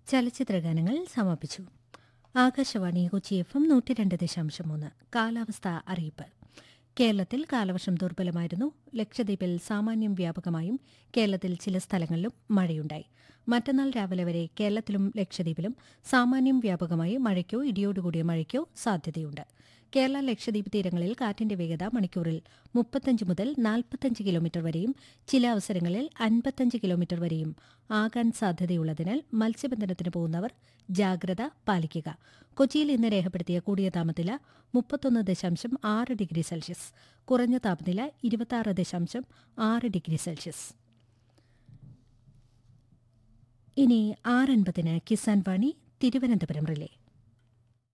ചലച്ചിത്രഗാനങ്ങൾ സമാപിച്ചു Akashvani Kochi F M നൂറ്റി രണ്ട് ദശാംശം മൂന്ന് കാലാവസ്ഥ അറിയിപ്പ് കേരളത്തിൽ കാലവർഷം ദുർബലമായിരുന്നു ലക്ഷദ്വീപിൽ സാമാന്യം വ്യാപകമായും കേരളത്തിൽ ചില സ്ഥലങ്ങളിലും മഴയുണ്ടായി മറ്റന്നാൾ രാവിലെ വരെ കേരളത്തിലും ലക്ഷദ്വീപിലും സാമാന്യം വ്യാപകമായി മഴയ്ക്കോ ഇടിയോടുകൂടിയ മഴയ്ക്കോ സാധ്യതയുണ്ട് കേരള ലക്ഷദ്വീപ് തീരങ്ങളിൽ കാറ്റിന്റെ വേഗത മണിക്കൂറിൽ മുപ്പത്തഞ്ച് മുതൽ നാൽപ്പത്തഞ്ച് കിലോമീറ്റർ വരെയും ചില അവസരങ്ങളിൽ അൻപത്തഞ്ച് കിലോമീറ്റർ വരെയും ആകാൻ സാധ്യതയുള്ളതിനാൽ മത്സ്യബന്ധനത്തിന് പോകുന്നവർ ജാഗ്രത പാലിക്കുക കൊച്ചിയിൽ ഇന്ന് രേഖപ്പെടുത്തിയ കൂടിയ താപനില മുപ്പത്തൊന്ന് ദശാംശം ആറ് ഡിഗ്രി സെൽഷ്യസ് കുറഞ്ഞ താപനില ഇരുപത്തിയാറ് ദശാംശം ആറ് ഡിഗ്രി സെൽഷ്യസ് ഇനി ആറൻപതിന് കിസാൻ വാണി തിരുവനന്തപുരം റിലേ